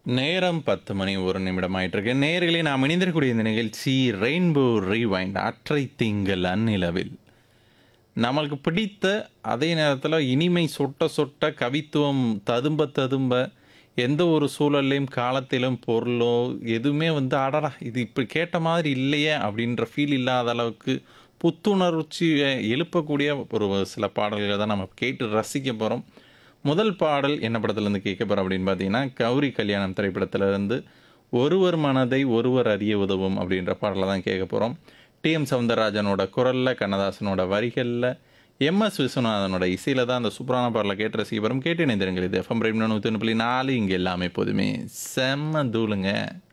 நேரம் 10 மணி 1 நிமிடம் ஆயிட்டிருக்கு. நேயர்களே நாம் இணைந்திருக்கக்கூடிய இந்த நிகழ்ச்சி ரெயின்போ ரீவைண்ட் அற்றை திங்கள் அந்நிலவில். நம்மளுக்கு பிடித்த அதே நேரத்தில இனிமை சொட்ட சொட்ட கவித்துவம் ததும்ப ததும்ப எந்த ஒரு சூழல்லையும், காலத்திலும், பொருளோ எதுவுமே வந்து அடடா! இது இப்படி கேட்ட மாதிரி இல்லையே அப்படின்ற ஃபீல் இல்லாத அளவுக்கு புத்துணர்ச்சிய எழுப்பக்கூடிய ஒரு சில பாடல்கள தான் நம்ம கேட்டு ரசிக்க போறோம். முதல் பாடல் என்ன படத்துலேருந்து கேட்க போறோம் அப்படின்னு பார்த்தீங்கன்னா, கௌரி கல்யாணம் திரைப்படத்திலிருந்து ஒருவர் மனதை ஒருவர் அறிய உதவும் அப்படின்ற பாடல தான் கேட்க போறோம். டி.எம். சௌந்தரராஜனோட குரல்ல, கண்ணதாசனோட வரிகள்ல, எம்.எஸ். விஸ்வநாதனோட இசையில தான் அந்த சூப்பரான பாடல கேட்டு ரசிக்க போறோம். கேட்டு இணைந்திருங்கள். இது எஃப்எம் ரெயின்போ 101.4 இங்க எல்லாமே எப்போதுமே செம்ம தூளுங்க.